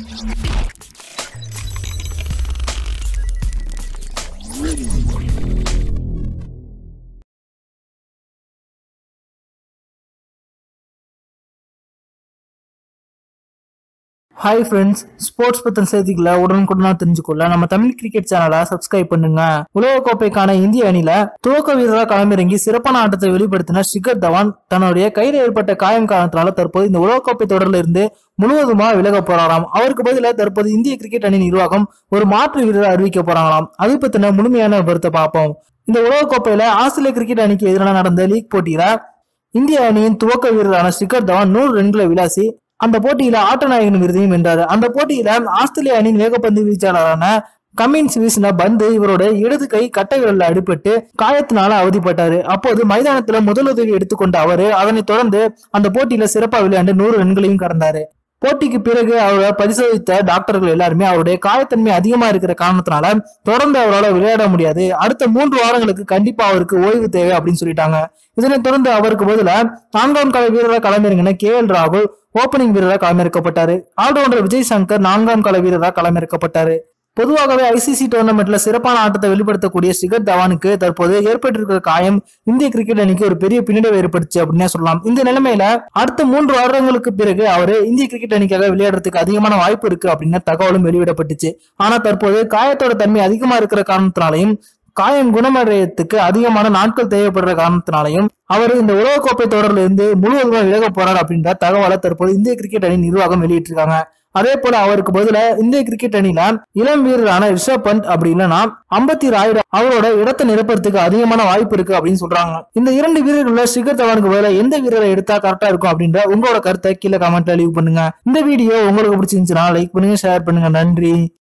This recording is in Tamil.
ஹாய் ஃப்ரெண்ட்ஸ் ஸ்போர்ட்ஸ் பத்தின செய்திகளை உடனுக்குடனா தெரிஞ்சுக்கொள்ள நம்ம தமிழ் கிரிக்கெட் சேனலை சப்ஸ்கிரைப் பண்ணுங்க உலகக்கோப்பைக்கான இந்திய அணில துவக்க வீரராக களமிறங்கி சிறப்பான ஆட்டத்தை வெளிப்படுத்தின ஷிகர் தவான் தன்னுடைய கையில் ஏற்பட்ட காயம் காரணத்தினால தற்போது இந்த உலகக்கோப்பை தொடரில் இருந்து முழுவதுமா விலக போறாராம் அவருக்கு பதிலாக தற்போது இந்திய கிரிக்கெட் அணி நிர்வாகம் ஒரு மாற்று வீரரை அறிவிக்க போறாங்களாம் அது பத்தின முழுமையான விவரத்தை பார்ப்போம் இந்த உலகக்கோப்பையில ஆஸ்திரேலிய கிரிக்கெட் அணிக்கு எதிரான நடந்த லீக் போட்டியில இந்திய அணியின் துவக்க வீரரான ஷிகர் தவான் நூறு ரன்களை விளாசி அந்த போட்டியில ஆட்ட நாயகன் விருதையும் வென்றார் அந்த போட்டியில ஆஸ்திரேலிய அணியின் வேகப்பந்து வீச்சாளரான கமின்ஸ் வீசின பந்து இவரோட இடது கை கட்டை விரல்ல அடிபட்டு காயத்தினால அவதிப்பட்டாரு அப்போது மைதானத்துல முதலுதவி எடுத்துக்கொண்ட அவரு அதனைத் தொடர்ந்து அந்த போட்டியில சிறப்பா விளையாண்டு நூறு ரன்களையும் கடந்தாரு போட்டிக்கு பிறகு அவரை பரிசோதித்த டாக்டர்கள் எல்லாருமே அவருடைய காயத்தன்மை அதிகமா இருக்கிற காரணத்தினால தொடர்ந்து அவரால் விளையாட முடியாது அடுத்த மூன்று வாரங்களுக்கு கண்டிப்பா அவருக்கு ஓய்வு தேவை அப்படின்னு சொல்லிட்டாங்க இதனைத் தொடர்ந்து அவருக்கு பதிலா நான்காம் கால வீரராக களமிறங்கின கே எல் ராகுல் ஓபனிங் வீரராக களமிறக்கப்பட்டாரு ஆல்ரவுண்டர் விஜய் சங்கர் நான்காம் கால வீரராக களமிறக்கப்பட்டாரு பொதுவாகவே ஐசிசி டோர்னமெண்ட்ல சிறப்பான ஆட்டத்தை வெளிப்படுத்தக்கூடிய சிகர் தவானுக்கு தற்போது ஏற்பட்டிருக்கிற காயம் இந்திய கிரிக்கெட் அணிக்கு ஒரு பெரிய பின்னடைவை ஏற்படுச்சு அப்படின்னே சொல்லலாம் இந்த நிலைமையில அடுத்த மூன்று வருடங்களுக்கு பிறகு அவரு இந்திய கிரிக்கெட் அணிக்காக விளையாடுறதுக்கு அதிகமான வாய்ப்பு இருக்கு அப்படின்னு தகவலும் வெளியிடப்பட்டுச்சு ஆனா தற்போது காயத்தோட தன்மை அதிகமா இருக்கிற காரணத்தினாலையும் காயம் குணமடையத்துக்கு அதிகமான நாட்கள் தேவைப்படுற காரணத்தினாலையும் அவர் இந்த உலகக்கோப்பை தொடர்ல இருந்து முழுவதுமா விலக போறார் அப்படின்ற தகவலை தற்போது இந்திய கிரிக்கெட் அணி நிர்வாகம் வெளியிட்டிருக்காங்க அதே போல அவருக்கு பதிலா இந்திய கிரிக்கெட் அணியில இளம் வீரரான ரிஷப் பந்த் அப்படி இல்லைன்னா அம்பத்தி ராயுடு அவரோட இடத்தை நிரப்புறதுக்கு அதிகமான வாய்ப்பு இருக்கு அப்படின்னு சொல்றாங்க இந்த இரண்டு வீரர்கள சிகர் தவானுக்கு பதிலா எந்த வீரரை எடுத்தா கரெக்டா இருக்கும் அப்படின்ற உங்களோட கருத்தை கீழே கமெண்ட்ல லீவ் பண்ணுங்க இந்த வீடியோ உங்களுக்கு பிடிச்சிருந்துச்சுன்னா லைக் பண்ணுங்க ஷேர் பண்ணுங்க நன்றி